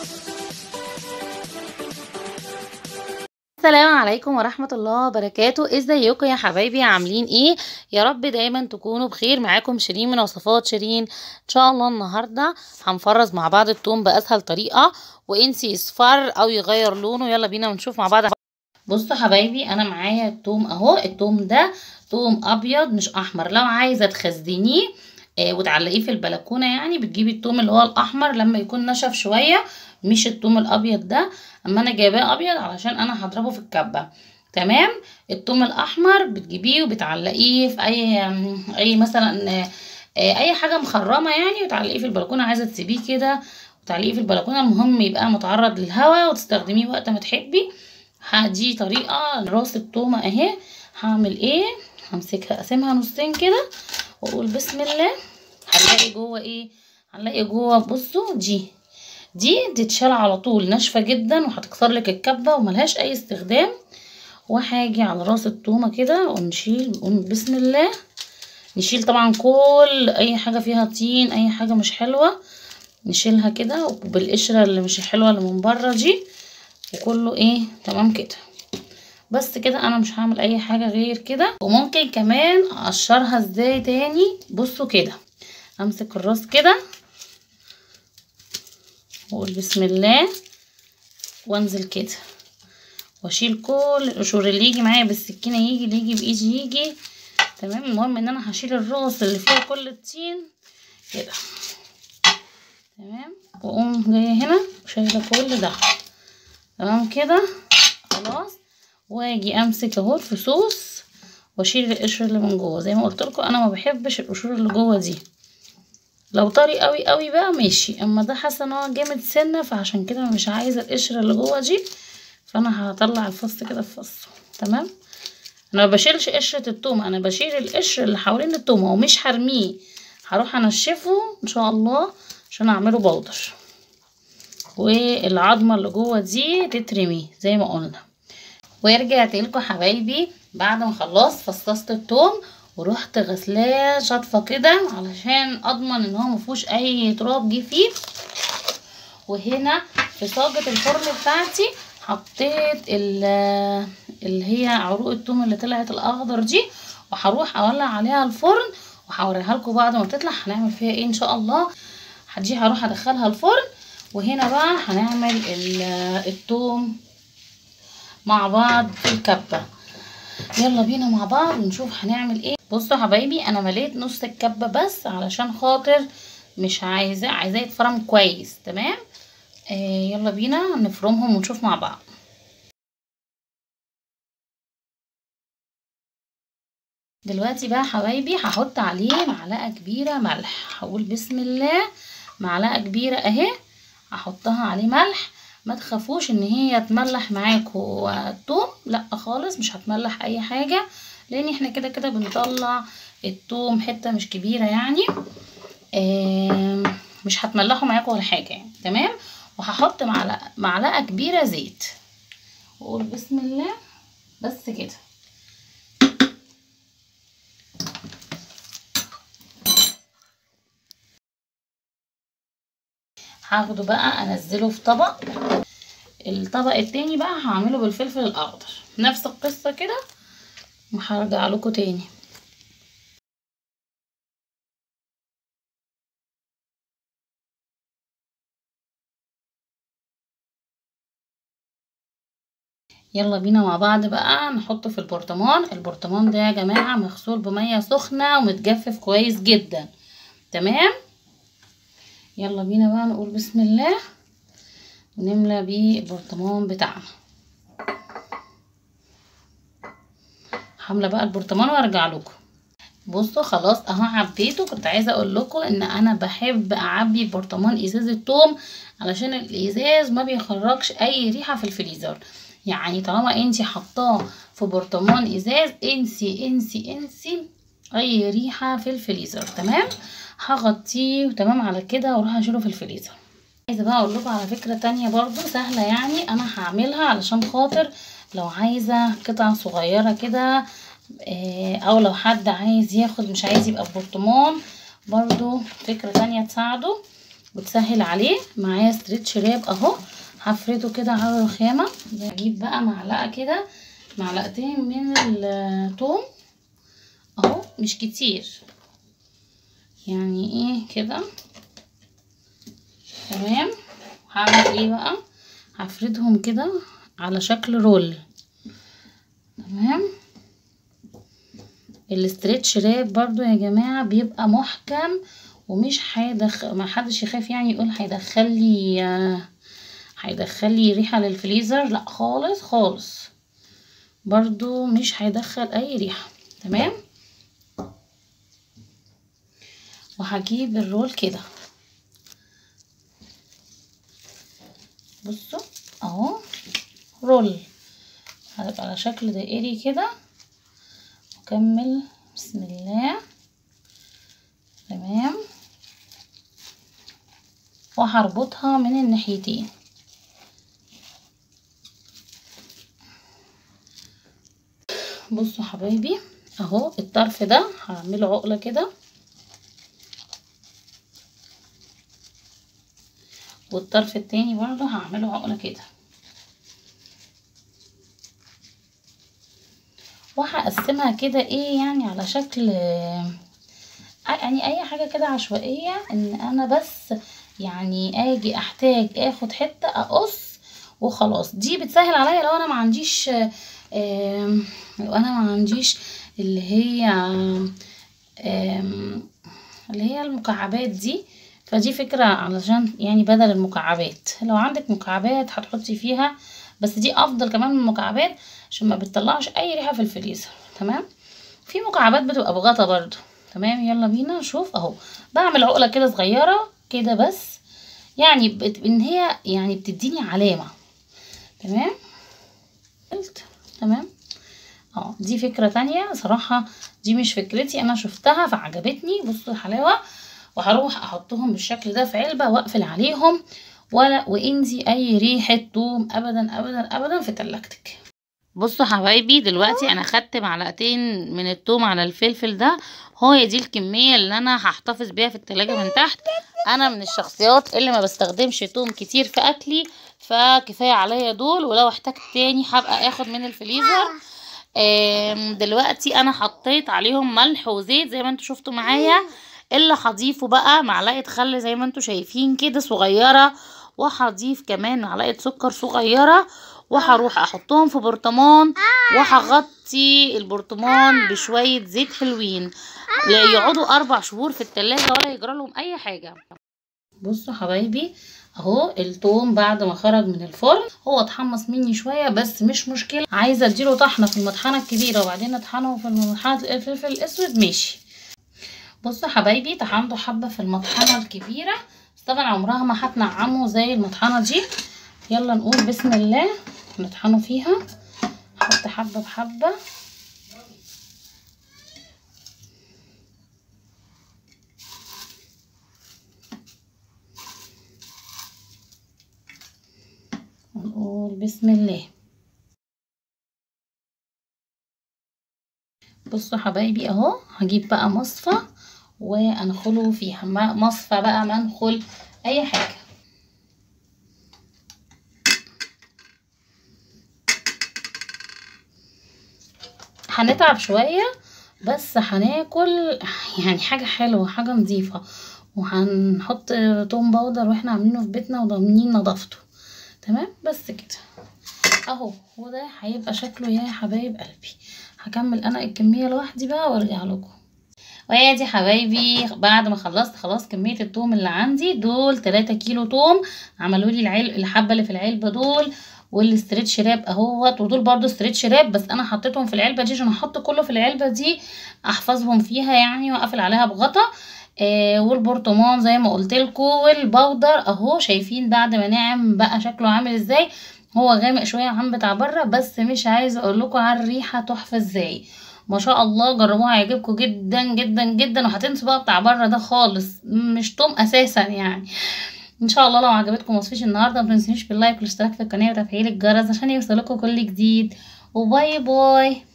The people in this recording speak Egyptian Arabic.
السلام عليكم ورحمة الله وبركاته ازيكم يا حبايبي عاملين ايه يا رب دايما تكونوا بخير معاكم شيرين من وصفات شيرين ان شاء الله النهاردة هنفرز مع بعض التوم باسهل طريقة وانسي يصفر او يغير لونه يلا بينا ونشوف مع بعض بصوا حبايبي انا معايا التوم اهو التوم ده توم ابيض مش احمر لو عايزة تخزنيه آه وتعلقيه في البلكونه يعني بتجيبي التوم اللي هو الاحمر لما يكون نشف شويه مش التوم الابيض ده اما انا جايباه ابيض علشان انا هضربه في الكبه تمام التوم الاحمر بتجيبيه وبتعلقيه في اي اي مثلا آه اي حاجه مخرمه يعني وتعلقيه في البلكونه عايزه تسيبيه كده وتعلقيه في البلكونه المهم يبقى متعرض للهواء وتستخدميه وقت ما تحبي دي طريقه راس التومه اهي هعمل ايه همسكها اقسمها نصين كده واقول بسم الله هنلاقي جوه ايه هنلاقي جوه بصوا دي دي تتشال على طول ناشفه جدا وهتكسر لك الكبه وملهاش اي استخدام وهاجي على راس التومه كده ونشيل نقول بسم الله نشيل طبعا كل اي حاجه فيها طين اي حاجه مش حلوه نشيلها كده وبالقشره اللي مش حلوه اللي من بره دي وكله ايه تمام كده بس كده انا مش هعمل اي حاجه غير كده وممكن كمان اقشرها ازاي تاني بصوا كده امسك الراس كده واقول بسم الله وانزل كده واشيل كل القشور اللي يجي معايا بالسكينه يجي اللي يجي بايدي يجي تمام المهم ان انا هشيل الراس اللي فيها كل الطين كده تمام واقوم جايه هنا وشايله كل ده تمام كده خلاص واجي امسك اهو الفصوص واشيل القشر اللي من جوه زي ما قلت لكم انا ما بحبش القشور اللي جوه دي لو طري قوي قوي بقى ماشي اما ده حاسه ان هو جامد سنه فعشان كده مش عايزه القشره اللي جوه دي فانا هطلع الفص كده في فصه تمام انا ما بشيلش قشره التومه انا بشيل القشر اللي حوالين التومه ومش هرميه هروح انشفه ان شاء الله عشان اعمله بودر والعظمه اللي جوه دي تترمي زي ما قلنا ورجعت لكم حبايبي بعد ما خلصت فصصت التوم ورحت غسلاه شطفه كده علشان اضمن ان هو مفيهوش اي تراب جه فيه وهنا في صاجة الفرن بتاعتي حطيت اللي هي عروق التوم اللي طلعت الاخضر دي وهروح اولع عليها الفرن وهوريها لكم بعد ما تطلع هنعمل فيها ايه ان شاء الله دي هروح ادخلها الفرن وهنا بقى هنعمل التوم مع بعض في الكبه يلا بينا مع بعض ونشوف هنعمل ايه بصوا حبايبي انا مليت نص الكبه بس علشان خاطر مش عايزاه عايزاه يتفرم كويس تمام آه يلا بينا نفرمهم ونشوف مع بعض دلوقتي بقى حبايبي هحط عليه معلقه كبيره ملح هقول بسم الله معلقه كبيره اهي هحطها عليه ملح ما تخافوش ان هي تملح معاكوا التوم لا خالص مش هتملح اي حاجه لان احنا كده كده بنطلع التوم حته مش كبيره يعني آه مش هتملحوا معاكوا ولا حاجه يعني تمام وهحط معلقه معلقه كبيره زيت واقول بسم الله بس كده هاخده بقى انزله في طبق الطبق التاني بقى هعمله بالفلفل الاخضر نفس القصه كده وهرجع لكم تاني يلا بينا مع بعض بقى نحطه في البرطمان البرطمان ده يا جماعه مغسول بميه سخنه ومتجفف كويس جدا تمام يلا بينا بقى نقول بسم الله ونملى بيه البرطمان بتاعنا حامله بقى البرطمان وارجع لكم بصوا خلاص اهو عبيته كنت عايزه اقول لكم ان انا بحب اعبي برطمان ازاز التوم علشان الازاز ما بيخرجش اي ريحه في الفريزر يعني طالما انتي حطاه في برطمان ازاز انسي انسي انسي اي ريحه في الفريزر تمام هغطيه وتمام على كده واروح اشيله في الفريزر عايزه بقى اقول لكم على فكره تانية برضو سهله يعني انا هعملها علشان خاطر لو عايزه قطع صغيره كده او لو حد عايز ياخد مش عايز يبقى في برطمان برضو فكره تانية تساعده وتسهل عليه معايا ستريتش راب اهو هفرده كده على الرخامه اجيب بقى معلقه كده معلقتين من الثوم اهو مش كتير يعني ايه كده تمام هعمل ايه بقى هفردهم كده على شكل رول تمام الاسترتش راب برضو يا جماعة بيبقى محكم ومش هيدخ ما حدش يخاف يعني يقول هيدخل لي هيدخل لي ريحة للفريزر لا خالص خالص برضو مش هيدخل اي ريحة تمام وهجيب الرول كده بصوا اهو رول هتبقى على شكل دائري كده وكمل بسم الله تمام وهربطها من الناحيتين بصوا حبايبي اهو الطرف ده هعمله عقله كده والطرف التاني برضو هعمله عقله كده وهقسمها كده ايه يعني على شكل يعني اي حاجه كده عشوائيه ان انا بس يعني اجي احتاج اخد حته اقص وخلاص دي بتسهل عليا لو انا ما عنديش لو انا ما عنديش اللي هي اللي هي المكعبات دي فدي فكرة علشان يعني بدل المكعبات لو عندك مكعبات هتحطي فيها بس دي افضل كمان من المكعبات عشان ما بتطلعش اي ريحة في الفريزر تمام في مكعبات بتبقى بغطا برضو تمام يلا بينا نشوف اهو بعمل عقلة كده صغيرة كده بس يعني بت... ان هي يعني بتديني علامة تمام قلت تمام اه دي فكرة تانية صراحة دي مش فكرتي انا شفتها فعجبتني بصوا الحلاوة وهروح احطهم بالشكل ده في علبة واقفل عليهم ولا وانزي اي ريحة توم ابدا ابدا ابدا في تلاجتك بصوا حبايبي دلوقتي انا خدت معلقتين من التوم على الفلفل ده هو دي الكمية اللي انا هحتفظ بيها في التلاجة من تحت انا من الشخصيات اللي ما بستخدمش توم كتير في اكلي فكفاية عليا دول ولو احتجت تاني هبقى اخد من الفريزر دلوقتي انا حطيت عليهم ملح وزيت زي ما انتوا شفتوا معايا اللي هضيفه بقى معلقه خل زي ما انتوا شايفين كده صغيره وهضيف كمان معلقه سكر صغيره وهروح احطهم في برطمان وهغطي البرطمان بشويه زيت حلوين يقعدوا اربع شهور في التلاجة ولا يجرى لهم اي حاجه بصوا حبايبي اهو التوم بعد ما خرج من الفرن هو اتحمص مني شويه بس مش مشكله عايزه اديله طحنه في المطحنه الكبيره وبعدين اطحنه في مطحنه الفلفل الاسود ماشي بصوا حبايبي طحنته حبه في المطحنه الكبيره بس طبعا عمرها ما هتنعمه زي المطحنه دي يلا نقول بسم الله نطحنه فيها نحط حبه بحبه ونقول بسم الله بصوا حبايبي اهو هجيب بقى مصفى وانخله فيها مصفى بقى منخل اي حاجه هنتعب شويه بس هناكل يعني حاجه حلوه حاجه نظيفه وهنحط توم باودر واحنا عاملينه في بيتنا وضامنين نظافته تمام بس كده اهو وده هيبقى شكله يا حبايب قلبي هكمل انا الكميه لوحدي بقى وارجع لكم وادي حبايبي بعد ما خلصت خلاص كميه التوم اللي عندي دول 3 كيلو توم عملوا لي العلب الحبه اللي في العلبه دول والاستريتش راب اهوت ودول برضو استريتش راب بس انا حطيتهم في العلبه دي عشان احط كله في العلبه دي احفظهم فيها يعني واقفل عليها بغطا آه والبرطمان زي ما قلت لكم والبودر اهو شايفين بعد ما نعم بقى شكله عامل ازاي هو غامق شويه عن بتاع بره بس مش عايزه اقول لكم على الريحه تحفه ازاي ما شاء الله جربوها هيعجبكم جدا جدا جدا وهتنسوا بقى بتاع بره ده خالص مش توم اساسا يعني ان شاء الله لو عجبتكم وصفتي النهارده ما تنسونيش باللايك والاشتراك في القناه وتفعيل الجرس عشان يوصلكم كل جديد وباي باي